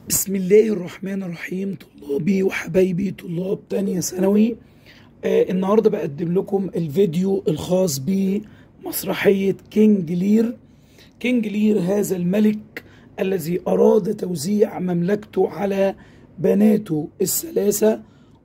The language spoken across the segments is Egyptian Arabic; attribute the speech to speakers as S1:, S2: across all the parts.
S1: بسم الله الرحمن الرحيم طلابي وحبايبي طلاب تانية ثانوي آه النهاردة بقدم لكم الفيديو الخاص بمسرحية كينج لير كينج لير هذا الملك الذي أراد توزيع مملكته على بناته الثلاثة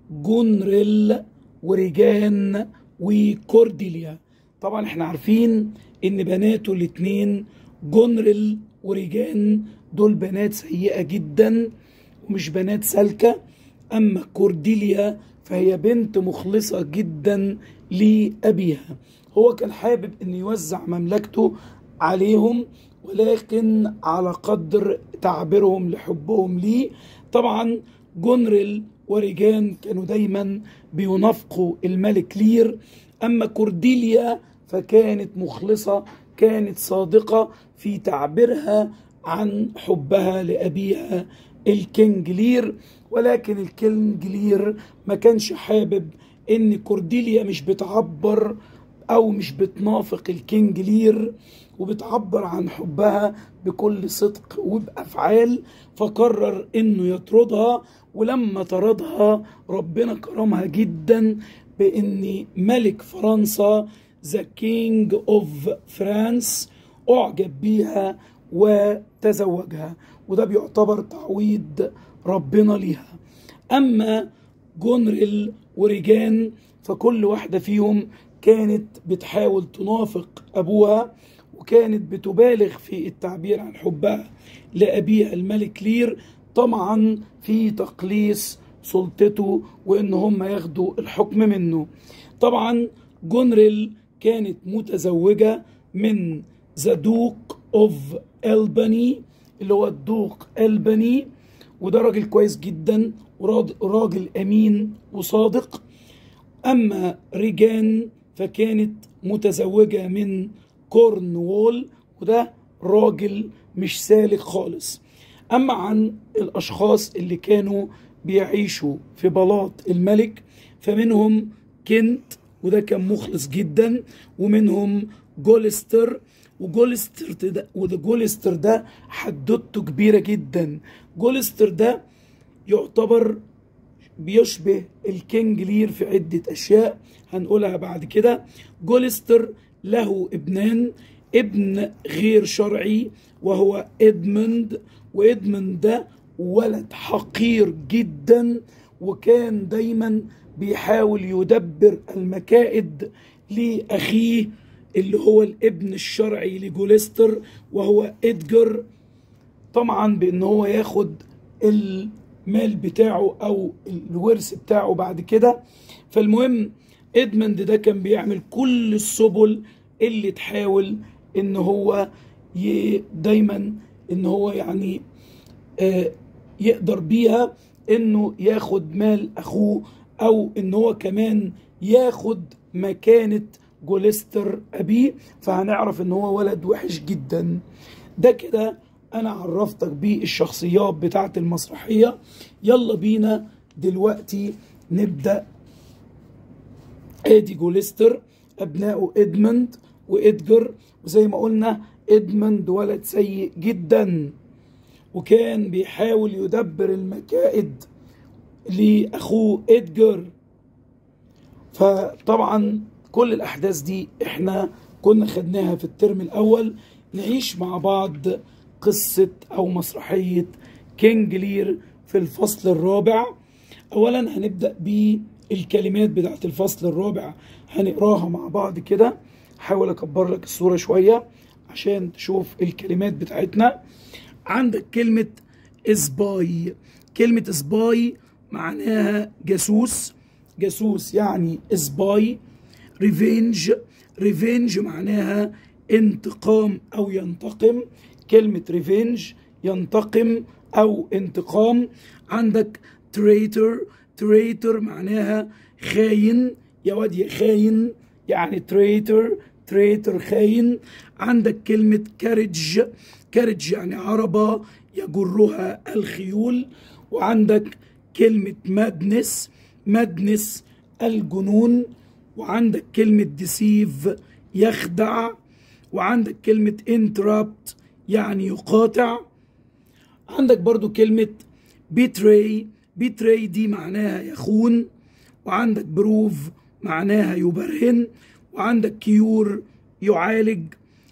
S1: جونريل وريجان وكورديليا طبعا احنا عارفين ان بناته الاتنين جونريل وريجان دول بنات سيئة جدا ومش بنات سالكة أما كورديليا فهي بنت مخلصة جدا لأبيها هو كان حابب أن يوزع مملكته عليهم ولكن على قدر تعبيرهم لحبهم ليه طبعا جونريل وريجان كانوا دايما بينافقوا الملك لير أما كورديليا فكانت مخلصة كانت صادقة في تعبيرها عن حبها لأبيها الكينج لير ولكن الكينج لير ما كانش حابب ان كورديليا مش بتعبر او مش بتنافق الكينج لير وبتعبر عن حبها بكل صدق وبافعال فقرر انه يطردها ولما طردها ربنا كرمها جدا بان ملك فرنسا ذا كينج اوف فرانس اعجب بيها وتزوجها وده بيعتبر تعويض ربنا ليها اما جونريل وريجان فكل واحده فيهم كانت بتحاول تنافق ابوها وكانت بتبالغ في التعبير عن حبها لابيها الملك لير طمعا في تقليص سلطته وان هم ياخدوا الحكم منه طبعا جونريل كانت متزوجه من ذا دوق اوف الباني اللي هو الدوق الباني وده راجل كويس جدا وراجل امين وصادق اما ريجان فكانت متزوجه من كورنوول وده راجل مش سالك خالص اما عن الاشخاص اللي كانوا بيعيشوا في بلاط الملك فمنهم كنت وده كان مخلص جدا ومنهم جولستر وجولستر ده وده جولستر ده حدوته كبيره جدا جولستر ده يعتبر بيشبه الكينج لير في عده اشياء هنقولها بعد كده جولستر له ابنان ابن غير شرعي وهو ادموند وادموند ده ولد حقير جدا وكان دايما بيحاول يدبر المكائد لاخيه اللي هو الابن الشرعي لجولستر وهو ادجر طبعا بان هو ياخد المال بتاعه او الورث بتاعه بعد كده فالمهم ادمند ده كان بيعمل كل السبل اللي تحاول ان هو دايما ان هو يعني آه يقدر بيها انه ياخد مال اخوه او ان هو كمان ياخد مكانه جولستر أبيه فهنعرف إن هو ولد وحش جدا ده كده أنا عرفتك بالشخصيات بتاعة المسرحية يلا بينا دلوقتي نبدأ ادي جولستر أبنائه إدموند وإدجر وزي ما قلنا إدموند ولد سيء جدا وكان بيحاول يدبر المكائد لأخوه إدجر فطبعا كل الأحداث دي إحنا كنا خدناها في الترم الأول نعيش مع بعض قصة أو مسرحية كينج لير في الفصل الرابع أولا هنبدأ بالكلمات بتاعت الفصل الرابع هنقراها مع بعض كده حاول أكبر لك الصورة شوية عشان تشوف الكلمات بتاعتنا عندك كلمة إسباي كلمة إسباي معناها جاسوس جاسوس يعني إسباي ريفينج ريفينج معناها انتقام او ينتقم كلمة ريفينج ينتقم او انتقام عندك تريتر تريتر معناها خاين يا واد يا خاين يعني تريتر تريتر خاين عندك كلمة كارج كارج يعني عربة يجرها الخيول وعندك كلمة مادنس مادنس الجنون وعندك كلمة ديسيف يخدع وعندك كلمة انترابت يعني يقاطع عندك برضو كلمة بيتري بيتري دي معناها يخون وعندك بروف معناها يبرهن وعندك كيور يعالج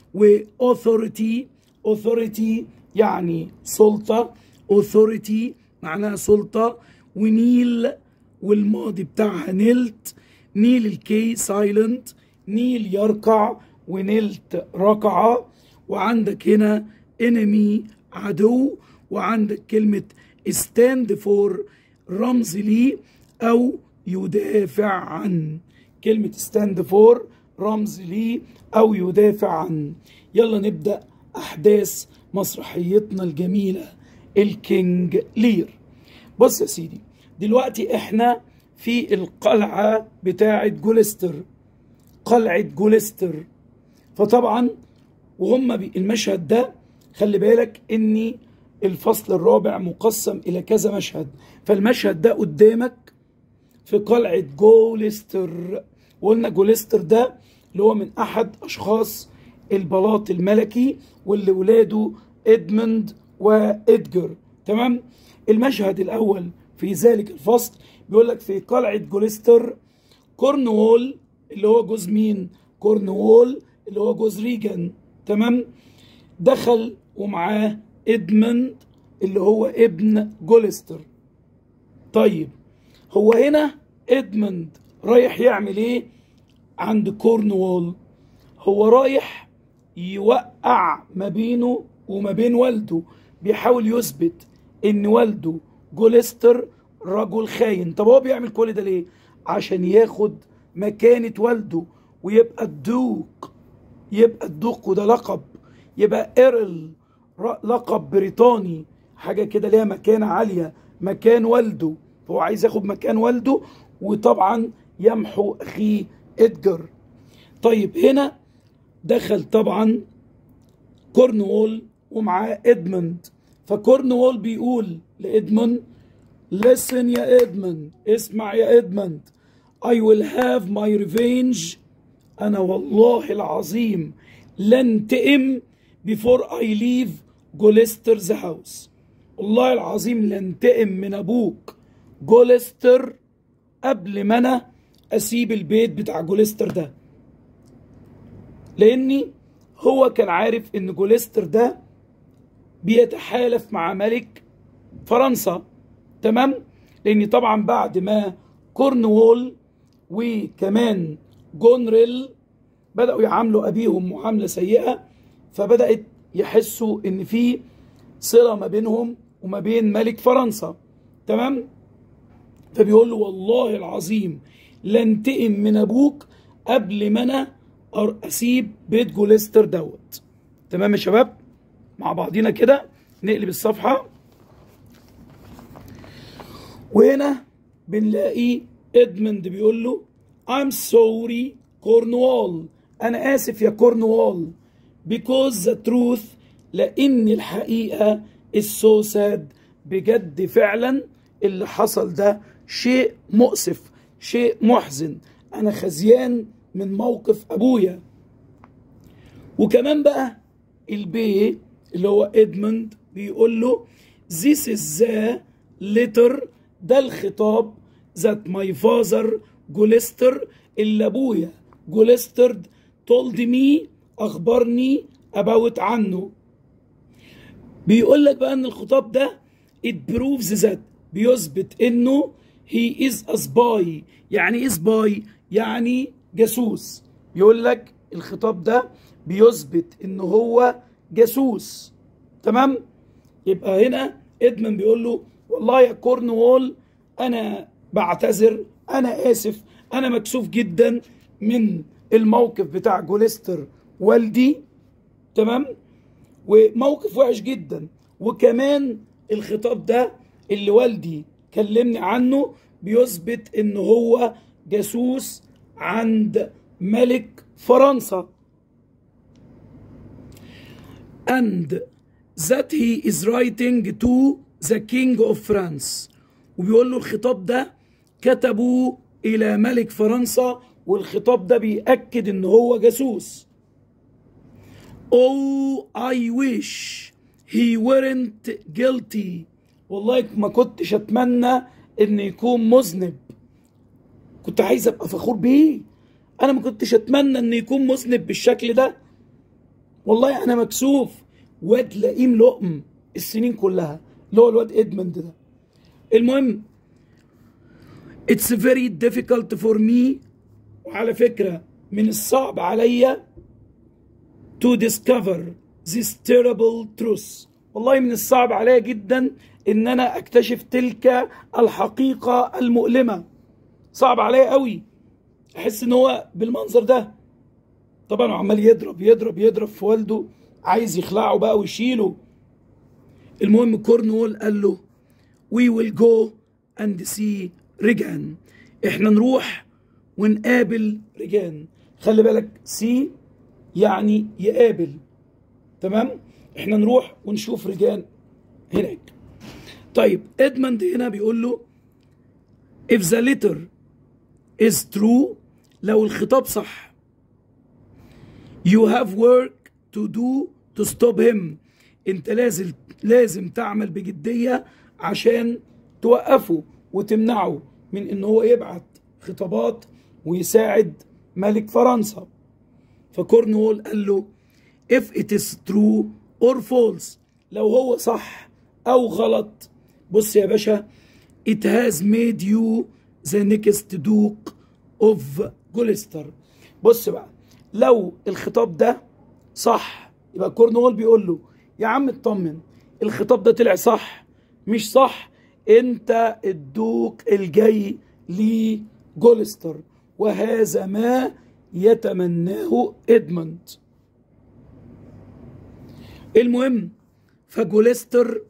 S1: واوثوريتي اوثوريتي يعني سلطه اوثوريتي معناها سلطه ونيل والماضي بتاعها نلت نيل الكي سايلنت نيل يركع ونلت ركع وعندك هنا انمي عدو وعندك كلمة ستاند فور رمز لي أو يدافع عن كلمة ستاند فور رمز لي أو يدافع عن يلا نبدأ أحداث مسرحيتنا الجميلة الكينج لير بص يا سيدي دلوقتي احنا في القلعة بتاعة جولستر قلعة جولستر فطبعا وهم المشهد ده خلي بالك ان الفصل الرابع مقسم الى كذا مشهد فالمشهد ده قدامك في قلعة جولستر وقلنا جولستر ده اللي هو من احد اشخاص البلاط الملكي واللي ولاده ادموند وادجر تمام المشهد الاول في ذلك الفصل بيقول لك في قلعة جولستر كورنوول اللي هو جوز مين كورنوول اللي هو جوز ريجن تمام دخل ومعاه ادموند اللي هو ابن جولستر طيب هو هنا ادموند رايح يعمل ايه عند كورنوول هو رايح يوقع ما بينه وما بين والده بيحاول يثبت ان والده جولستر رجل خاين طب هو بيعمل كل ده ليه عشان ياخد مكانة والده ويبقى الدوق يبقى الدوق وده لقب يبقى ايرل لقب بريطاني حاجة كده ليها مكانة عالية مكان والده فهو عايز ياخد مكان والده وطبعا يمحو أخيه إدجر طيب هنا دخل طبعا كورنوول ومعاه إدموند فكورنوول بيقول لإدموند listen يا إدموند اسمع يا إدموند I will have my revenge أنا والله العظيم لانتقم before I leave جولسترز هاوس والله العظيم لانتقم من أبوك جولستر قبل ما أنا أسيب البيت بتاع جولستر ده لأني هو كان عارف إن جولستر ده بيتحالف مع ملك فرنسا تمام لأن طبعا بعد ما كورنوول وكمان جونريل بدأوا يعاملوا أبيهم معاملة سيئة فبدأت يحسوا إن في صلة ما بينهم وما بين ملك فرنسا تمام فبيقول له والله العظيم لانتقم من أبوك قبل ما أنا أسيب بيت جولستر دوت تمام يا شباب مع بعضينا كده نقلب الصفحة وهنا بنلاقي ادموند بيقول له I'm sorry كورنوال أنا آسف يا كورنوال because the truth لأن الحقيقة السو ساد بجد فعلا اللي حصل ده شيء مؤسف شيء محزن أنا خزيان من موقف أبويا وكمان بقى البي اللي هو ادموند بيقول له this is the letter ده الخطاب that my father جولستر اللي ابويا جولسترد told me اخبرني about عنه بيقول لك بقى ان الخطاب ده it proves that بيثبت انه he is a spy يعني ايه spy يعني جاسوس بيقول لك الخطاب ده بيثبت ان هو جاسوس تمام يبقى هنا ادمن بيقول له والله يا كورنوول انا بعتذر انا اسف انا مكسوف جدا من الموقف بتاع جولستر والدي تمام وموقف وحش جدا وكمان الخطاب ده اللي والدي كلمني عنه بيثبت ان هو جاسوس عند ملك فرنسا and that he is writing to the king of France وبيقول له الخطاب ده كتبوا الى ملك فرنسا والخطاب ده بيأكد ان هو جاسوس Oh I wish he weren't guilty والله ما كنتش اتمنى ان يكون مذنب كنت عايز ابقى فخور بيه انا ما كنتش اتمنى ان يكون مذنب بالشكل ده والله انا مكسوف واد لئيم لقم السنين كلها اللي هو الواد ادمند ده المهم it's very difficult for me وعلى فكرة من الصعب عليا to discover this terrible truth والله من الصعب عليا جدا ان انا اكتشف تلك الحقيقة المؤلمة صعب عليا قوي احس ان هو بالمنظر ده طبعا عمال يضرب يضرب يضرب في والده عايز يخلعه بقى ويشيله المهم كورنوول قال له we will go and see ريجان احنا نروح ونقابل ريجان خلي بالك سي يعني يقابل تمام احنا نروح ونشوف ريجان هناك طيب ادموند هنا بيقول له if the letter is true لو الخطاب صح you have work to do to stop him انت لازم لازم تعمل بجدية عشان توقفه وتمنعه من ان هو يبعت خطابات ويساعد ملك فرنسا فكورنوول قال له if it is true or false لو هو صح او غلط بص يا باشا it has made you the next duke of Gloucester بص بقى لو الخطاب ده صح يبقى كورنوول بيقول له يا عم اطمن الخطاب ده طلع صح مش صح انت الدوق الجاي لجولستر وهذا ما يتمناه ادموند المهم فجولستر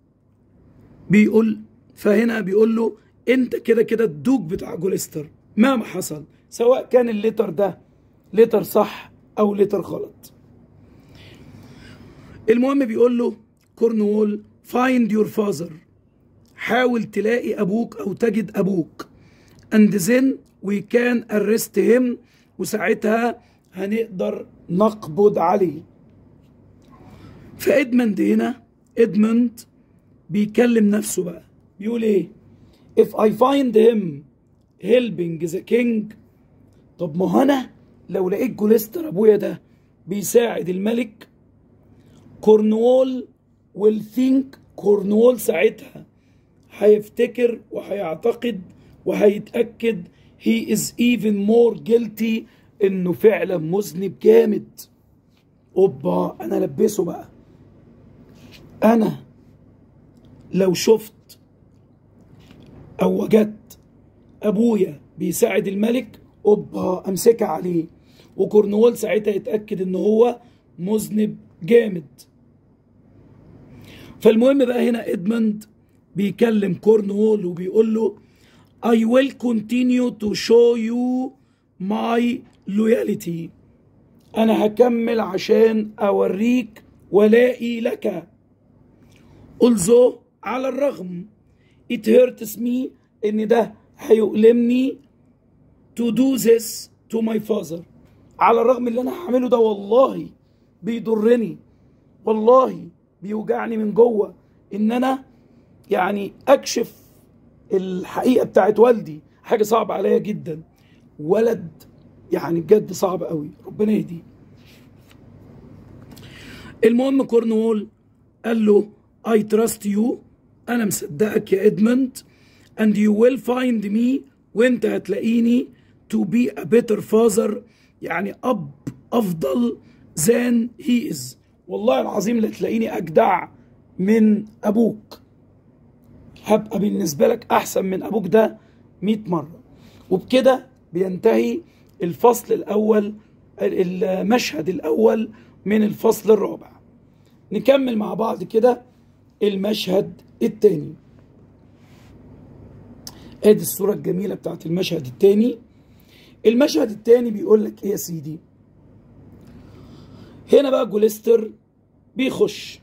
S1: بيقول فهنا بيقول له انت كده كده الدوق بتاع جولستر مهما حصل سواء كان الليتر ده لتر صح او لتر غلط المهم بيقول له كورنوول find your father حاول تلاقي ابوك او تجد ابوك and then we can arrest him وساعتها هنقدر نقبض عليه فادمند هنا ادمند بيكلم نفسه بقى بيقول ايه if I find him helping the king طب ما انا لو لقيت جولستر ابويا ده بيساعد الملك كورنوول will think كورنوول ساعتها هيفتكر وهيعتقد وهيتأكد he is even more guilty انه فعلا مذنب جامد اوبا انا لبسه بقى انا لو شفت او وجدت ابويا بيساعد الملك اوبا امسكها عليه وكورنوول ساعتها يتاكد ان هو مذنب جامد فالمهم بقى هنا ادموند بيكلم كورنوول وبيقول له I will continue to show you my loyalty أنا هكمل عشان أوريك ولائي لك although على الرغم it hurts me إن ده هيؤلمني to do this to my father على الرغم اللي أنا هعمله ده والله بيضرني والله بيوجعني من جوه إن أنا يعني أكشف الحقيقة بتاعت والدي حاجة صعبة عليا جدا ولد يعني بجد صعب قوي ربنا يهديه المهم كورنوول قال له I trust you أنا مصدقك يا إدموند and you will find me وأنت هتلاقيني to be a better father يعني أب أفضل than he is والله العظيم لا تلاقيني أجدع من أبوك هبقى بالنسبة لك أحسن من أبوك ده 100 مرة وبكده بينتهي الفصل الأول المشهد الأول من الفصل الرابع نكمل مع بعض كده المشهد التاني ادي الصورة الجميلة بتاعت المشهد التاني المشهد التاني بيقول لك ايه يا سيدي هنا بقى جوليستر بيخش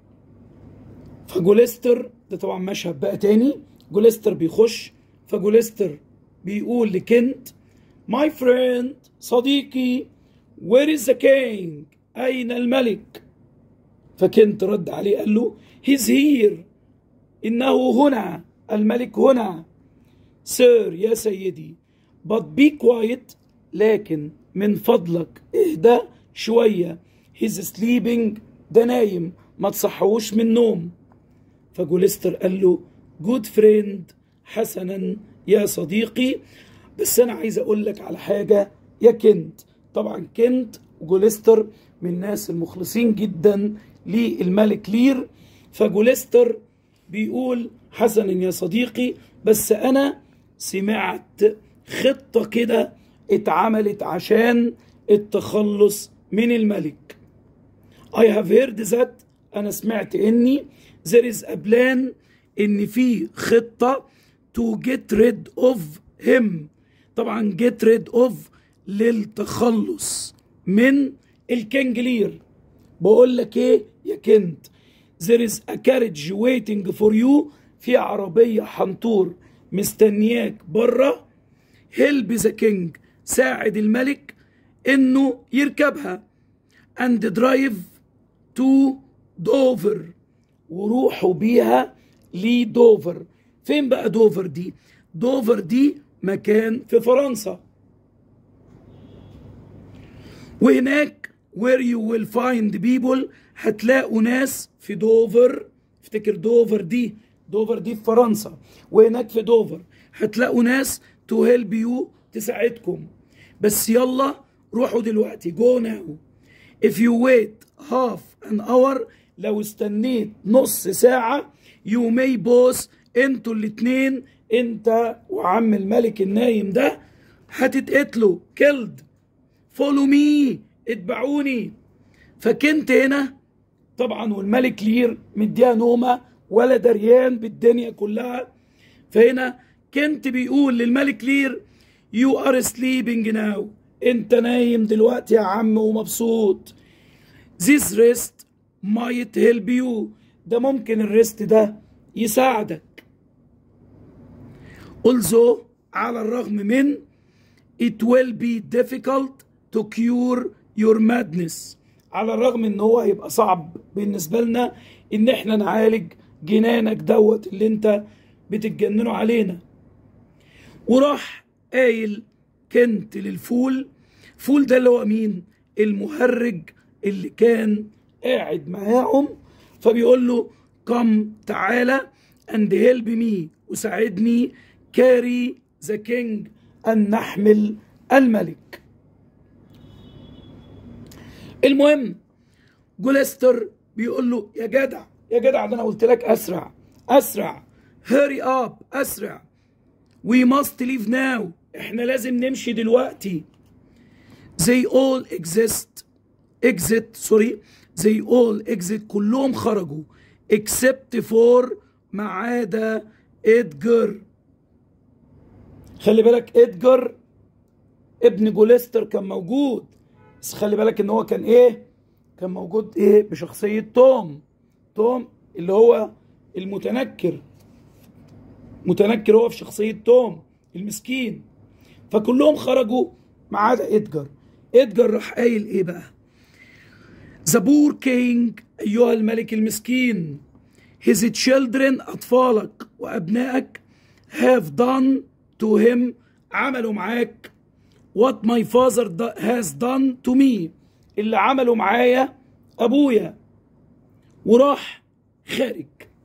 S1: فجوليستر ده طبعا مشهد بقى تاني جوليستر بيخش فجوليستر بيقول لكنت ماي فريند صديقي وير از ذا كينج اين الملك فكنت رد عليه قال له هيز هير إنه هنا الملك هنا سير يا سيدي but be quiet لكن من فضلك اهدى شوية he's sleeping ده نايم ما تصحوش من النوم فجولستر قال له جود فريند حسنا يا صديقي بس انا عايز اقول لك على حاجه يا كنت طبعا كنت وجولستر من الناس المخلصين جدا للملك لير فجولستر بيقول حسنا يا صديقي بس انا سمعت خطه كده اتعملت عشان التخلص من الملك I have heard that أنا سمعت إني there is a plan إن في خطة to get rid of him طبعا get rid of للتخلص من الكنجلير بقول لك إيه يا كنت there is a carriage waiting for you في عربية حنطور مستنياك بره help the king ساعد الملك إنه يركبها and drive تو دوفر وروحوا بيها لدوفر فين بقى دوفر دي دوفر دي مكان في فرنسا وهناك where you will find people هتلاقوا ناس في دوفر افتكر دوفر دي دوفر دي في فرنسا وهناك في دوفر هتلاقوا ناس تو هيلب يو تساعدكم بس يلا روحوا دلوقتي جو ناو if you wait half an hour لو استنيت نص ساعة you may both انتوا الاتنين انت وعم الملك النايم ده هتتقتلوا killed follow me اتبعوني فكنت هنا طبعا والملك لير مديها نومة ولا دريان بالدنيا كلها فهنا كنت بيقول للملك لير you are sleeping now انت نايم دلوقتي يا عم ومبسوط this rest might help you ده ممكن الريست ده يساعدك also على الرغم من it will be difficult to cure your madness على الرغم ان هو هيبقى صعب بالنسبة لنا ان احنا نعالج جنانك دوت اللي انت بتتجننوا علينا وراح قايل كنت للفول فول ده اللي هو مين المهرج اللي كان قاعد معاهم فبيقول له كم تعالى اند هيلب مي وساعدني كاري ذا كينج ان نحمل الملك المهم جولستر بيقول له يا جدع يا جدع ده انا قلت لك اسرع اسرع هurry اب اسرع we must leave now احنا لازم نمشي دلوقتي they all exist exit سوري they all exit كلهم خرجوا except for ما عدا ادجر خلي بالك ادجر ابن جولستر كان موجود بس خلي بالك ان هو كان ايه كان موجود ايه بشخصية توم توم اللي هو المتنكر متنكر هو في شخصية توم المسكين فكلهم خرجوا ما عدا ادجر ادجر راح قايل ايه بقى زبور كينج ايها الملك المسكين his children اطفالك وابنائك have done to him عملوا معاك what my father has done to me اللي عملوا معايا ابويا وراح خارج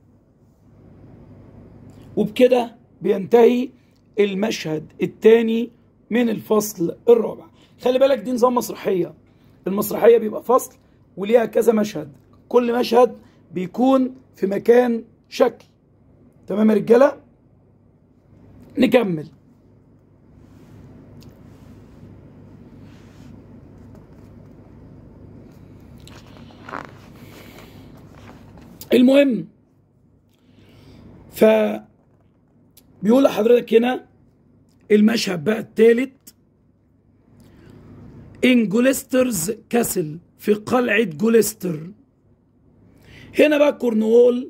S1: وبكده بينتهي المشهد الثاني من الفصل الرابع خلي بالك دي نظام مسرحيه المسرحيه بيبقى فصل وليها كذا مشهد كل مشهد بيكون في مكان شكل تمام يا رجاله نكمل المهم ف بيقول لحضرتك هنا المشهد بقى التالت ان جولسترز كاسل في قلعة جولستر هنا بقى كورنوول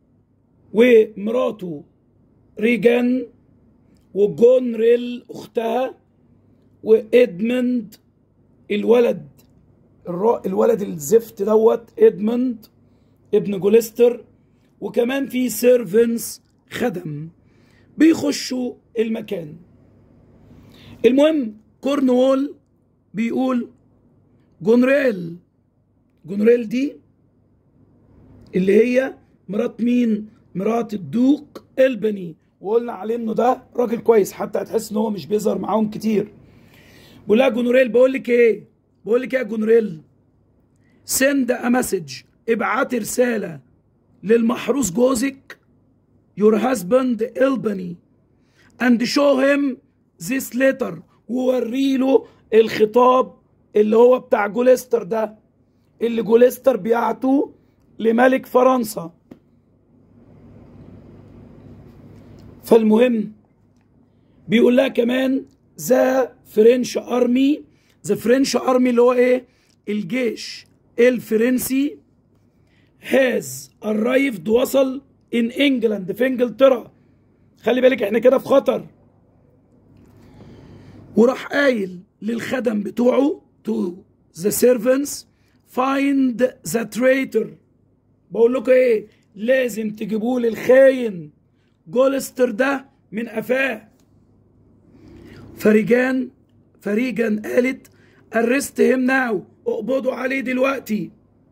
S1: ومراته ريجان وجون ريل اختها وادمند الولد الولد الزفت دوت ادمند ابن جولستر وكمان في سيرفنس خدم بيخشوا المكان المهم كورنوول بيقول جونريل جونريل دي اللي هي مرات مين مرات الدوق البني وقلنا عليه انه ده راجل كويس حتى هتحس ان هو مش بيظهر معاهم كتير بقول لها جونوريل بقول لك ايه بقول لك ايه يا جونوريل سند ا مسج ابعتي رساله للمحروس جوزك your husband Albany and show him this letter ووري له الخطاب اللي هو بتاع جوليستر ده اللي جوليستر بيعته لملك فرنسا فالمهم بيقول لها كمان ذا فرنش ارمي ذا فرنش ارمي اللي هو ايه الجيش الفرنسي هاز arrived وصل ان انجلاند في انجلترا خلي بالك احنا كده في خطر وراح قايل للخدم بتوعه to the servants find the traitor بقول لكم ايه لازم تجيبوا لي الخاين جولستر ده من قفاه فريجان فريجان قالت arrest him now اقبضوا عليه دلوقتي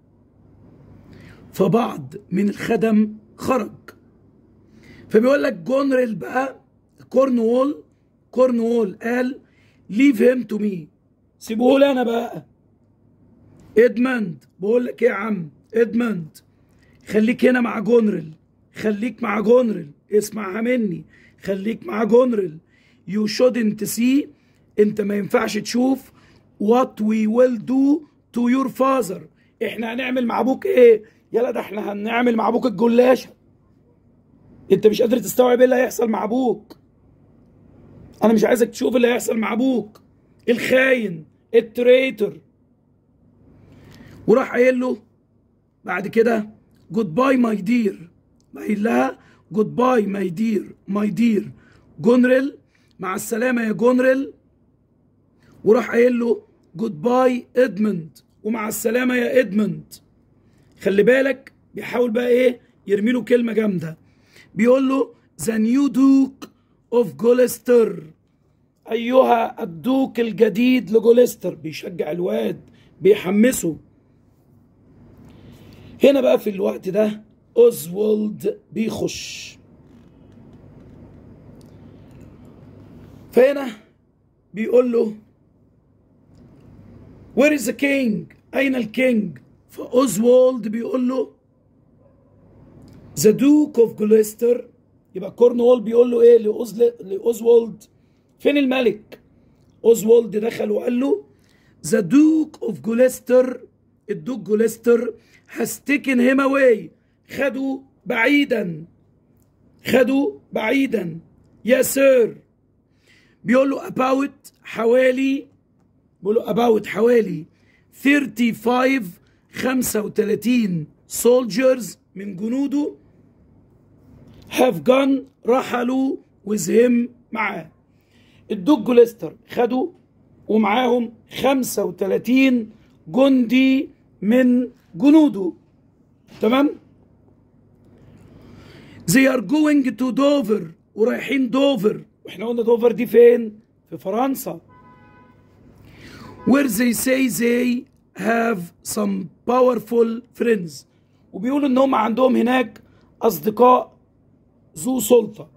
S1: فبعض من الخدم خرج فبيقول لك جونريل بقى كورنوول كورنوول قال ليف هيم تو مي سيبوه لي انا بقى ادمند بقول لك ايه يا عم ادمند خليك هنا مع جونريل خليك مع جونريل اسمعها مني خليك مع جونريل يو شودنت سي انت ما ينفعش تشوف وات وي ويل دو تو يور فازر احنا هنعمل مع ابوك ايه يلا ده احنا هنعمل مع ابوك الجلاشه انت مش قادر تستوعب ايه اللي هيحصل مع ابوك انا مش عايزك تشوف اللي هيحصل مع ابوك الخاين التريتر وراح قايل له بعد كده جود باي ماي دير قايل لها جود باي ماي دير ماي دير جونريل مع السلامه يا جونريل وراح قايل له جود باي ادموند ومع السلامه يا ادموند خلي بالك بيحاول بقى ايه يرمي له كلمه جامده بيقول له ذا نيو دوك اوف جولستر ايها الدوك الجديد لجولستر بيشجع الواد بيحمسه هنا بقى في الوقت ده اوزولد بيخش فهنا بيقول له وير از ذا كينج اين الكينج فاوزولد بيقول له ذا دوك اوف جولستر يبقى كورنوول بيقول له ايه لأوزل... لاوزولد فين الملك اوزولد دخل وقال له ذا دوك اوف جولستر الدوك جولستر has taken him away خدوا بعيدا خدوا بعيدا يا سير بيقول له about حوالي بيقول له about حوالي 35 35 soldiers من جنوده have gone رحلوا with him معاه الدوك جولستر خدوا ومعاهم 35 جندي من جنوده تمام they are going to Dover ورايحين دوفر واحنا قلنا دوفر دي فين في فرنسا where they say they have some powerful friends وبيقولوا ان هم عندهم هناك اصدقاء ذو سلطه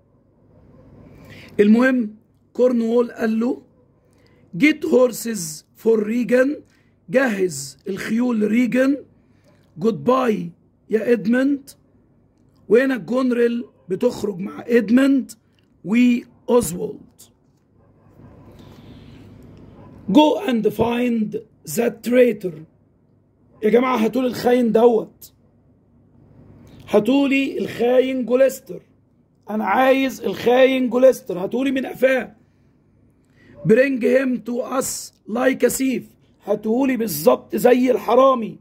S1: المهم كورنوول قال له get horses for ريجن جهز الخيول ريجن جود باي يا ادمند وهنا جونريل بتخرج مع ادمند واوزولد جو اند فايند ذات تريتر يا جماعه هاتولي الخاين دوت هاتولي الخاين جولستر انا عايز الخاين جولستر هاتولي من قفاه برينج هيم تو اس لايك سيف هاتولي بالظبط زي الحرامي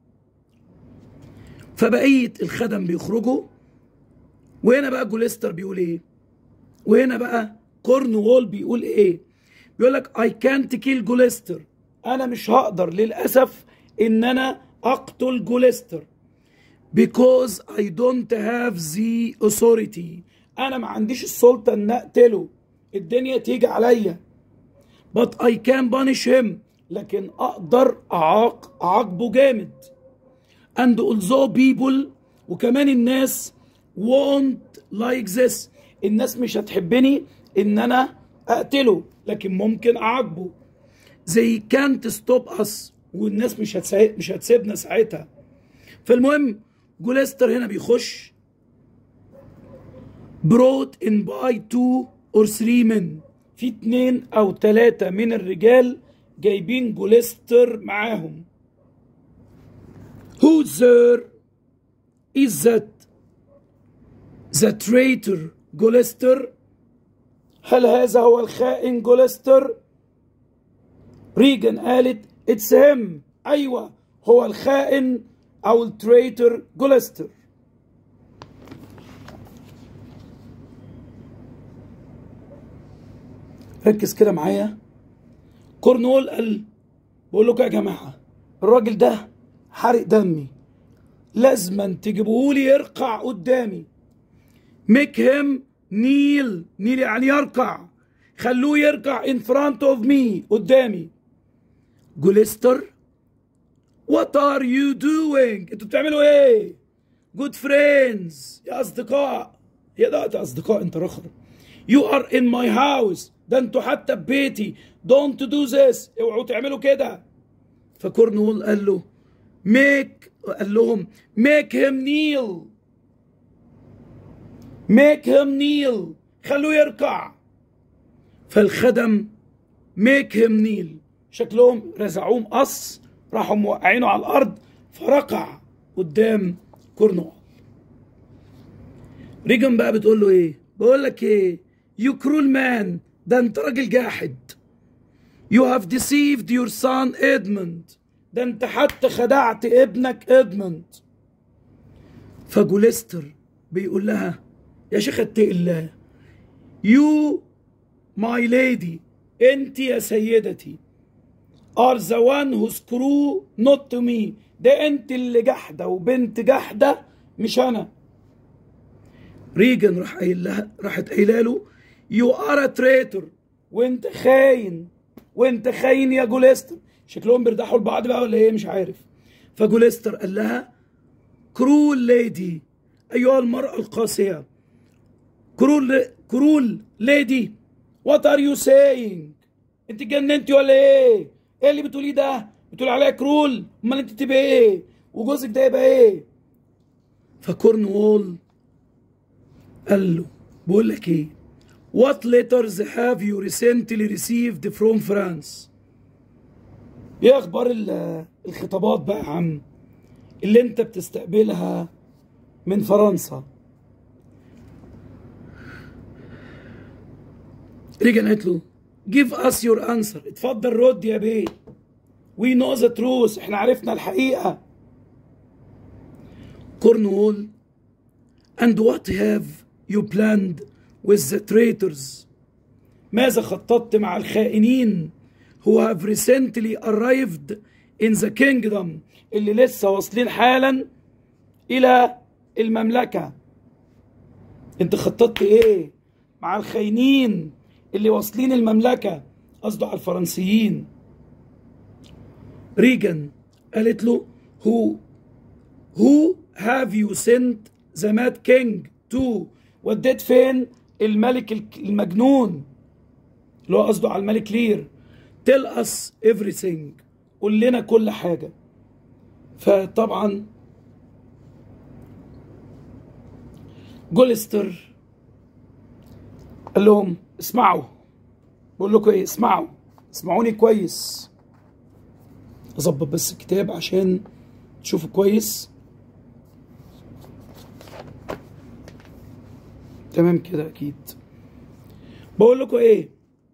S1: فبقيه الخدم بيخرجوا وهنا بقى جولستر بيقول ايه وهنا بقى كورنوول بيقول ايه بيقول لك اي كانت كيل جولستر انا مش هقدر للاسف ان انا اقتل جولستر because I don't have the authority انا ما عنديش السلطه ان اقتله الدنيا تيجي عليا but I can punish him لكن اقدر اعاق اعاقبه جامد and although people وكمان الناس won't like this الناس مش هتحبني ان انا اقتله لكن ممكن اعاقبه they can't stop us والناس مش هتسا... مش هتسيبنا ساعتها فالمهم جوليستر هنا بيخش brought in by two or three men في اتنين او تلاتة من الرجال جايبين جوليستر معاهم who there is that the traitor جوليستر هل هذا هو الخائن جوليستر ريجن قالت اتس هيم ايوه هو الخائن او التريتر جوليستر ركز كده معايا كورنول قال بقول لكم يا جماعه الراجل ده حرق دمي لازما تجيبوه لي يرقع قدامي ميك هيم نيل نيل يعني يركع خلوه يركع in front of me قدامي جوليستر What are you doing؟ انتوا بتعملوا ايه؟ Good friends يا اصدقاء يا ده يا اصدقاء انت رخر You are in my house ده انتوا حتى ببيتي Don't do this اوعوا تعملوا كده فكورنول قال له make قال لهم make him kneel make him kneel خلوه يركع فالخدم make him kneel شكلهم رزعوه مقص راحوا موقعينه على الارض فرقع قدام كورنوال ريجن بقى بتقول له ايه بقول لك ايه يو كرول مان ده انت راجل جاحد يو هاف deceived your son ادموند ده انت حتى خدعت ابنك ادموند فجوليستر بيقول لها يا شيخ اتقي الله يو ماي ليدي انت يا سيدتي are the one who screw not to me ده انت اللي جحدة وبنت جحدة مش انا ريجن راح قايل لها راحت قايله له يو ار تريتور وانت خاين وانت خاين يا جوليستر شكلهم بيرتاحوا لبعض بقى ولا ايه مش عارف فجوليستر قال لها كرول ليدي ايها المرأة القاسية كرول كرول ليدي وات ار يو سينج انت جننتي ولا ايه ايه اللي بتقوليه ده بتقول عليها كرول امال انت تبقى ايه وجوزك ده يبقى ايه فكورنوول قال له بقول لك ايه What letters have you recently received from France؟ ايه اخبار ال- الخطابات بقى يا عم اللي انت بتستقبلها من فرنسا ريجن قالت له give us your answer اتفضل رد يا بيه we know the truth احنا عرفنا الحقيقة كورنوول and what have you planned with the traitors ماذا خططت مع الخائنين who have recently arrived in the kingdom اللي لسه واصلين حالا إلى المملكة انت خططت ايه مع الخاينين اللي واصلين المملكة قصده على الفرنسيين ريجن قالت له who who have you sent the mad king to وديت فين الملك الك- المجنون اللي هو قصده على الملك لير tell us everything قول لنا كل حاجة فطبعا جولستر قال لهم اسمعوا بقول لكم ايه اسمعوا اسمعوني كويس اظبط بس الكتاب عشان تشوفوا كويس تمام كده اكيد بقول لكم ايه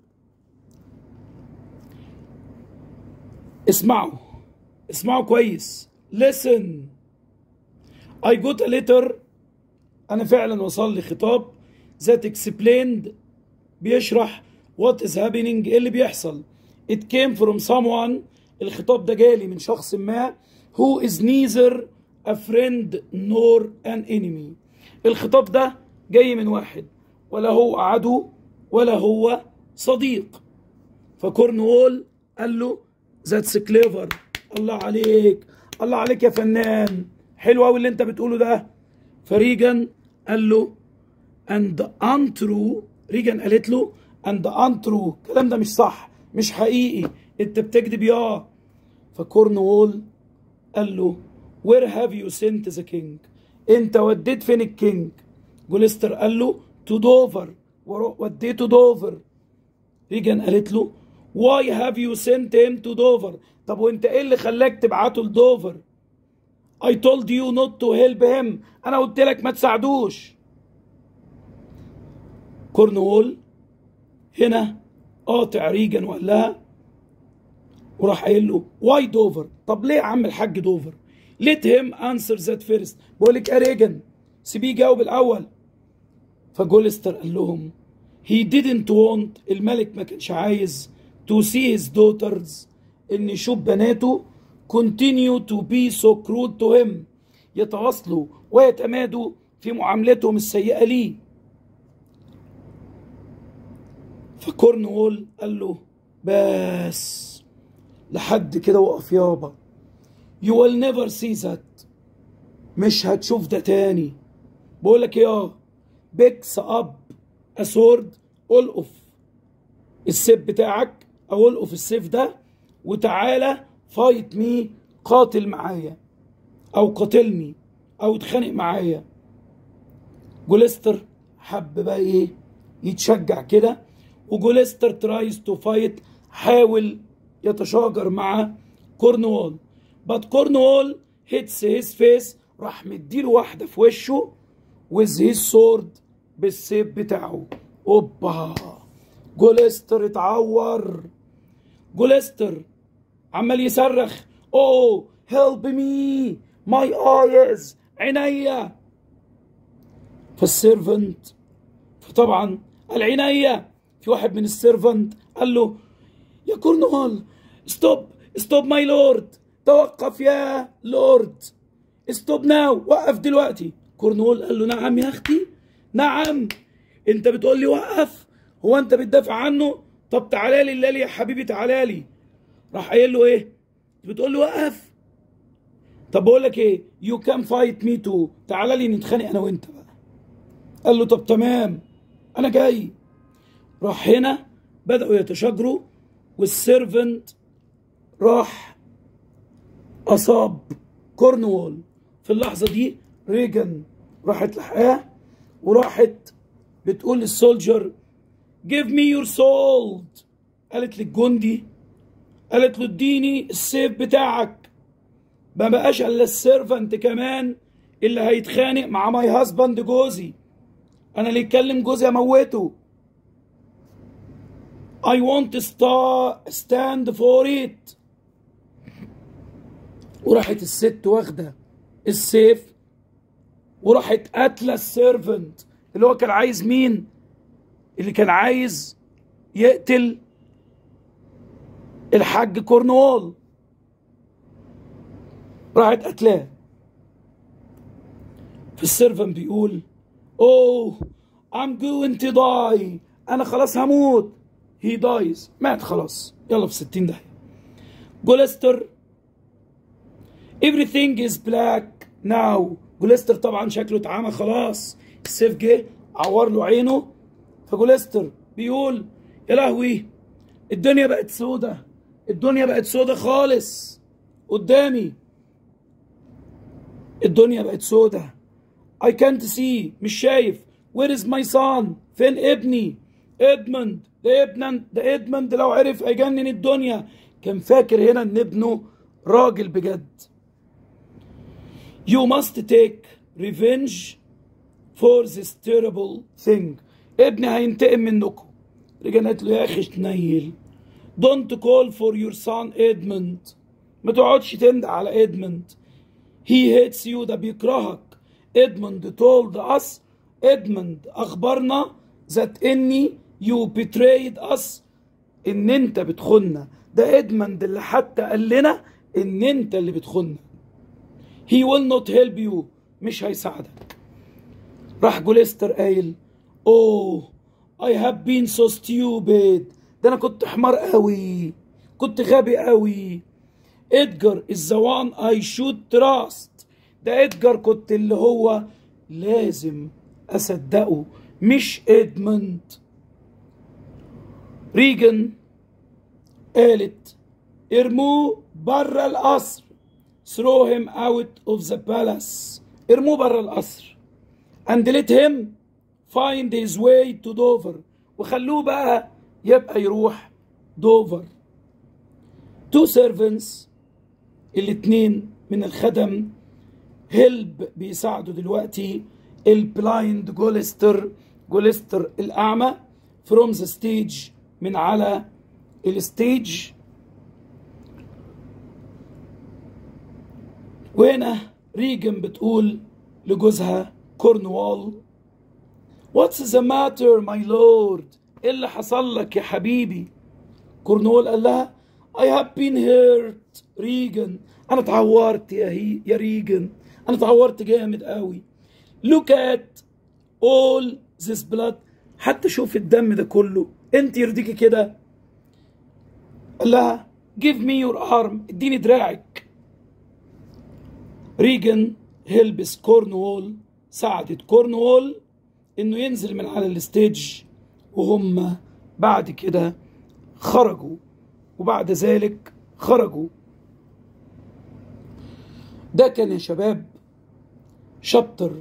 S1: اسمعوا اسمعوا كويس listen I got a letter انا فعلا وصل لي خطاب that explained بيشرح what is happening ايه اللي بيحصل it came from someone الخطاب ده جالي من شخص ما who is neither a friend nor an enemy الخطاب ده جاي من واحد ولا هو عدو ولا هو صديق فكورنوول قال له ذاتس كليفر الله عليك الله عليك يا فنان حلو قوي اللي انت بتقوله ده فريجن قال له and untrue ريجن قالت له and untrue الكلام ده مش صح مش حقيقي انت بتكذب يا فكورنوول قال له where have you sent the king انت وديت فين الكينج جولستر قال له تو دوفر وديته دوفر ريجن قالت له why have you sent him to دوفر طب وانت ايه اللي خلاك تبعته لدوفر I told you not to help him انا قلت لك ما تساعدوش كورنوول هنا قاطع ريجن وقال لها وراح قايل له واي دوفر طب ليه يا عم الحاج دوفر let him answer that first بقول لك يا ريجن سيبيه يجاوب الاول فجولستر قال لهم he didn't want الملك ما كانش عايز to see his daughters ان يشوف بناته continue to be so cruel to him يتواصلوا ويتمادوا في معاملتهم السيئة ليه فكورنوول قال له بس لحد كده وقف يابا you will never see that مش هتشوف ده تاني بقول لك يا بيكس اب اسورد القف السيف بتاعك او القف السيف ده وتعالى فايت مي قاتل معايا او قاتلني او اتخانق معايا جولستر حب بقى ايه يتشجع كده وجولستر ترايز تو فايت حاول يتشاجر مع كورنوول بات كورنوول هيتس هيز فيس راح مديله واحده في وشه ويز هيز سورد بالسيف بتاعه اوبا جولستر اتعور جولستر عمال يصرخ اوه هيلب مي ماي ايز عينيا فالسيرفنت فطبعا العينيا في واحد من السيرفنت قال له يا كورنوال ستوب ستوب ماي لورد توقف يا لورد ستوب ناو وقف دلوقتي كورنوول قال له نعم يا اختي نعم انت بتقول لي وقف هو انت بتدافع عنه طب تعالى لي الليلي يا حبيبي تعالى لي راح قايل له ايه بتقول لي وقف طب بقول لك ايه يو كان فايت مي تو تعالى لي نتخانق انا وانت بقى قال له طب تمام انا جاي راح هنا بدأوا يتشاجروا والسيرفنت راح أصاب كورنوول في اللحظة دي ريجن راحت لحقاه وراحت بتقول للسولجر give me your sword قالت للجندي قالت له اديني السيف بتاعك ما بقاش الا السيرفنت كمان اللي هيتخانق مع ماي هاسباند جوزي انا اللي يتكلم جوزي اموته I want to stand for it وراحت الست واخده السيف وراحت قاتله السيرفنت اللي هو كان عايز مين اللي كان عايز يقتل الحاج كورنوول راحت قتلاه فالسيرفنت بيقول اوه I'm going to die انا خلاص هموت هي دايز مات خلاص يلا في 60 داهيه جولستر everything is black now جولستر طبعا شكله اتعمى خلاص السيف جه عور له عينه فجولستر بيقول يا لهوي الدنيا بقت سودة الدنيا بقت سودة خالص قدامي الدنيا بقت سودة I can't see مش شايف where is my son فين ابني ادموند ده ابن ده ادموند لو عرف هيجنن الدنيا كان فاكر هنا ان ابنه راجل بجد You must take revenge for this terrible thing ابني هينتقم منكم رجعت قالت له يا اخي تنيل don't call for your son Edmund ما تقعدش تندى على ادموند he hates you ده بيكرهك ادموند told us ادموند اخبرنا that اني you betrayed us ان انت بتخنا ده ادموند اللي حتى قال لنا ان انت اللي بتخنا he will not help you مش هيساعدك راح جوليستر قايل اوه I have been so stupid ده انا كنت حمار قوي كنت غبي قوي ادجار is the one I should trust ده ادجار كنت اللي هو لازم اصدقه مش ادموند ريجن قالت ارموه بره القصر throw him out of the palace ارموه بره القصر and let him find his way to Dover وخلوه بقى يبقى يروح دوفر two servants الاتنين من الخدم هيلب بيساعدوا دلوقتي البلايند جولستر جولستر الأعمى فروم ذا ستيج من على الستيج وهنا ريجن بتقول لجوزها كورنوال What's the matter my lord ايه اللي حصل لك يا حبيبي كورنوال قال لها I have been hurt ريجن انا اتعورت يا هي يا ريجن انا اتعورت جامد قوي look at all this blood حتى شوف الدم ده كله انت يرضيكي كده قال لها give me your arm اديني دراعك ريجن هيلبس كورنوول ساعدت كورنوول انه ينزل من على الستيج وهم بعد كده خرجوا وبعد ذلك خرجوا ده كان يا شباب شابتر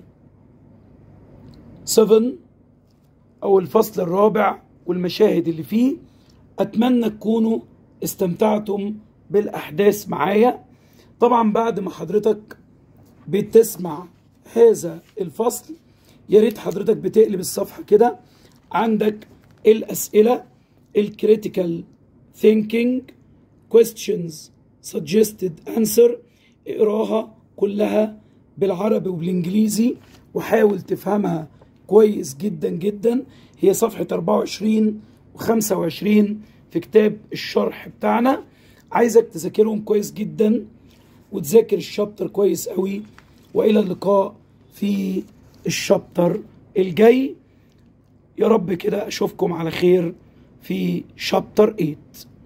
S1: 7 او الفصل الرابع والمشاهد اللي فيه اتمنى تكونوا استمتعتم بالاحداث معايا طبعا بعد ما حضرتك بتسمع هذا الفصل يا ريت حضرتك بتقلب الصفحه كده عندك الاسئله الكريتيكال ثينكينج questions suggested answer اقراها كلها بالعربي وبالانجليزي وحاول تفهمها كويس جدا جدا هي صفحة 24 و25 في كتاب الشرح بتاعنا عايزك تذاكرهم كويس جدا وتذاكر الشابتر كويس قوي والى اللقاء في الشابتر الجاي يا رب كده اشوفكم على خير في شابتر 8